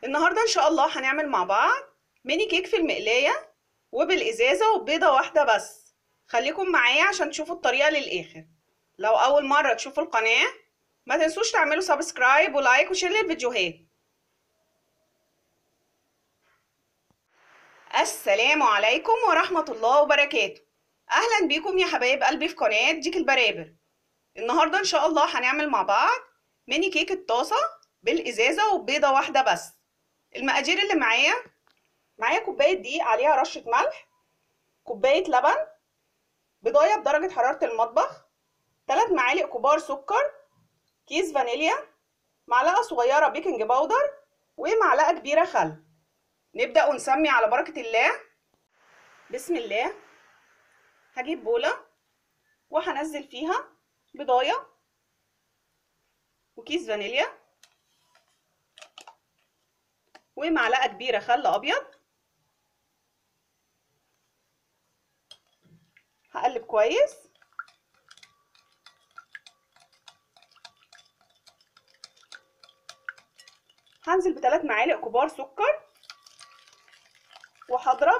النهارده ان شاء الله هنعمل مع بعض ميني كيك في المقلايه وبالازازه وبيضه واحده بس خليكم معايا عشان تشوفوا الطريقه للاخر لو اول مره تشوفوا القناه ما تنسوش تعملوا سبسكرايب ولايك وشير للفيديوهات السلام عليكم ورحمه الله وبركاته اهلا بيكم يا حبايب قلبي في قناه ديك البرابر النهارده ان شاء الله هنعمل مع بعض ميني كيك الطاسه بالازازه وبيضه واحده بس المقادير اللي معايا معايا كوبايه دقيق عليها رشه ملح كوبايه لبن بضايه بدرجه حراره المطبخ 3 معالق كبار سكر كيس فانيليا معلقه صغيره بيكنج باودر ومعلقه كبيره خل نبدا ونسمي على بركه الله بسم الله هجيب بوله وهنزل فيها بضايه وكيس فانيليا ومعلقه كبيره خل ابيض هقلب كويس هنزل بثلاث معالق كبار سكر وهضرب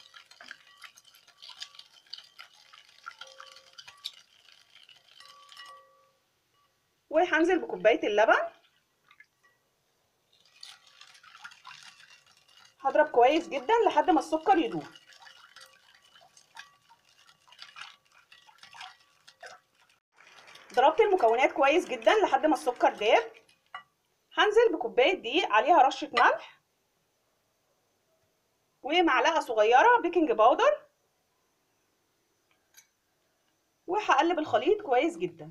وهنزل بكوبايه اللبن هضرب كويس جدا لحد ما السكر يدوب ضربت المكونات كويس جدا لحد ما السكر داب هنزل بكوبايه دقيق عليها رشه ملح ومعلقه صغيره بيكنج باودر وهقلب الخليط كويس جدا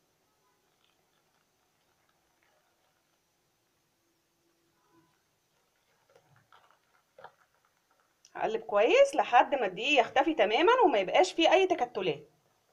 هقلب كويس لحد ما الدقيق يختفي تماما وما يبقاش فيه اي تكتلات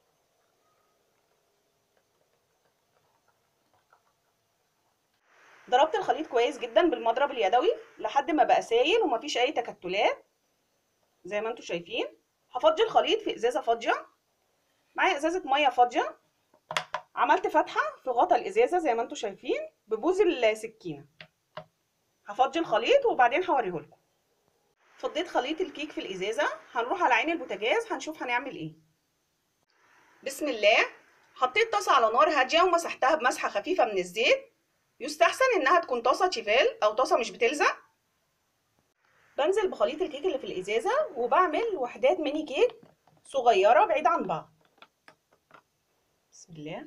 ضربت الخليط كويس جدا بالمضرب اليدوي لحد ما بقى سايل ومفيش اي تكتلات زي ما انتم شايفين هفضي الخليط في ازازه فاضيه معايا ازازه ميه فاضيه عملت فتحه في غطا الازازه زي ما انتم شايفين ببوز السكينه هفضي الخليط وبعدين هوريهولكم فضيت خليط الكيك في الازازه هنروح على عين البوتاجاز هنشوف هنعمل ايه بسم الله حطيت طاسه على نار هاديه ومسحتها بمسحه خفيفه من الزيت يستحسن انها تكون طاسه تيفال او طاسه مش بتلزق بنزل بخليط الكيك اللي في الازازه وبعمل وحدات ميني كيك صغيره بعيد عن بعض بسم الله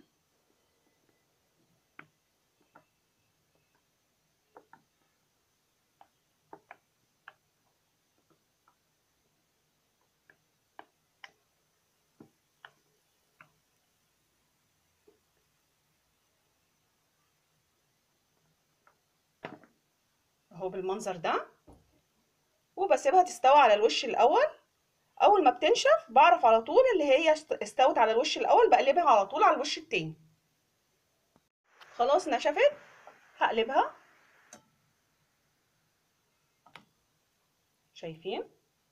اهو بالمنظر ده وبسيبها تستوي على الوش الاول اول ما بتنشف بعرف على طول اللي هي استوت على الوش الاول بقلبها على طول على الوش التاني خلاص نشفت هقلبها شايفين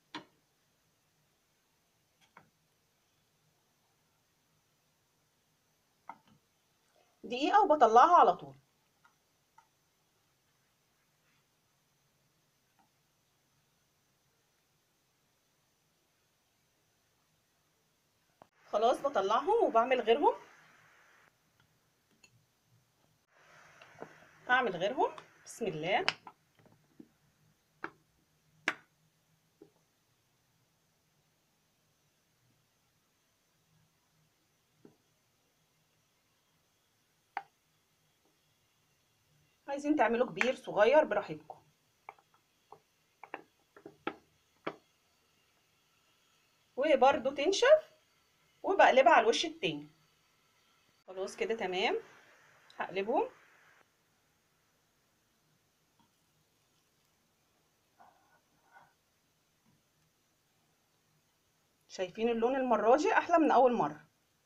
دقيقة وبطلعها على طول خلاص بطلعهم وبعمل غيرهم هعمل غيرهم بسم الله عايزين تعملوا كبير صغير براحتكم وبرده تنشف وبقلبها على الوش التاني خلاص كده تمام هقلبهم شايفين اللون المرة دي احلى من اول مرة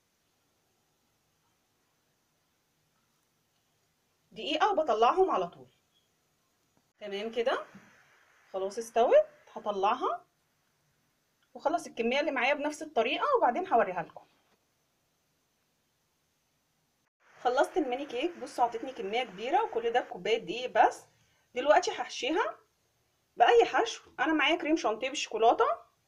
دقيقة وبطلعهم على طول تمام كده خلاص استوت هطلعها وخلص الكميه اللي معايا بنفس الطريقه وبعدين هوريها لكم خلصت الميني كيك بصوا عطتني كميه كبيره وكل ده بكوبايه دقيق بس دلوقتي هحشيها باي حشو انا معايا كريم شانتيه بالشوكولاته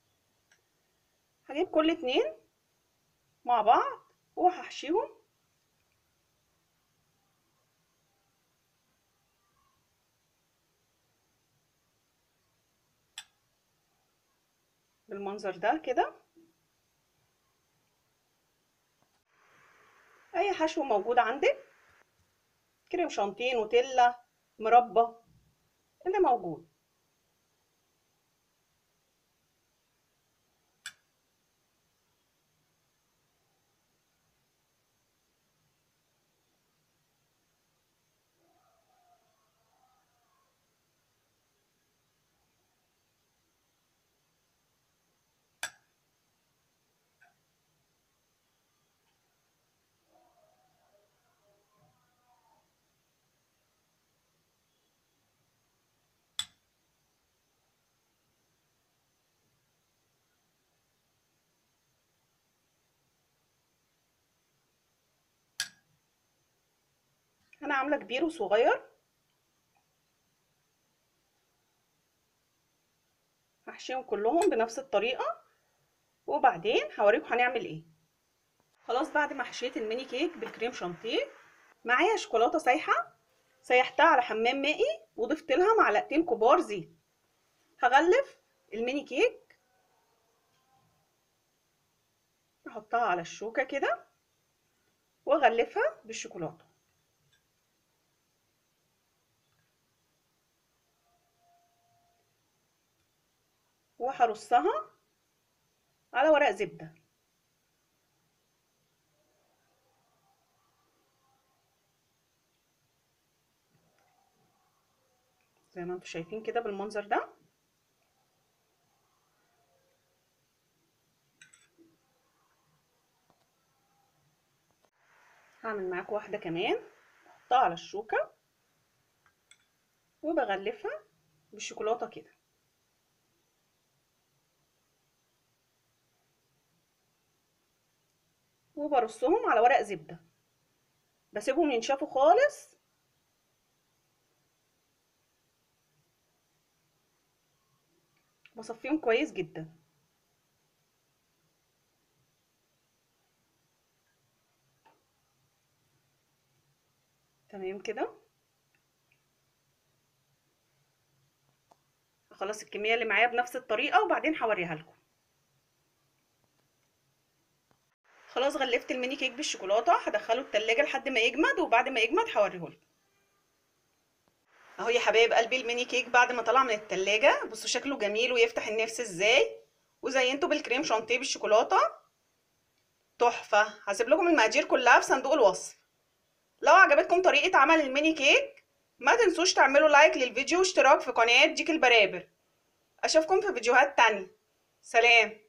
هجيب كل اتنين مع بعض وهحشيهم بالمنظر ده كده اي حشو موجود عندك كريم شانتيه نوتيلا مربى اللي موجود انا عامله كبير وصغير هحشيهم كلهم بنفس الطريقه وبعدين هوريكم هنعمل ايه خلاص بعد ما حشيت الميني كيك بالكريم شانتيه معايا شوكولاته سايحه سيحتها على حمام مائي وضفت لها معلقتين كبار زيت هغلف الميني كيك احطها على الشوكه كده واغلفها بالشوكولاته وهرصها على ورق زبدة زي ما انتم شايفين كده بالمنظر ده هعمل معاكم واحدة كمان احطها على الشوكة وبغلفها بالشوكولاتة كده وبرصهم على ورق زبدة بسيبهم ينشفوا خالص بصفيهم كويس جدا تمام كده هخلص الكمية اللي معايا بنفس الطريقة وبعدين هوريها لكم خلاص غلفت الميني كيك بالشوكولاته هدخله التلاجة لحد ما يجمد وبعد ما يجمد هوريهولكم اهو يا حبايب قلبي الميني كيك بعد ما طلع من التلاجة بصوا شكله جميل ويفتح النفس ازاي وزينته بالكريم شانتيه بالشوكولاته تحفه هسيب لكم المقادير كلها في صندوق الوصف لو عجبتكم طريقه عمل الميني كيك ما تنسوش تعملوا لايك للفيديو واشتراك في قناه ديك البرابر اشوفكم في فيديوهات تانية سلام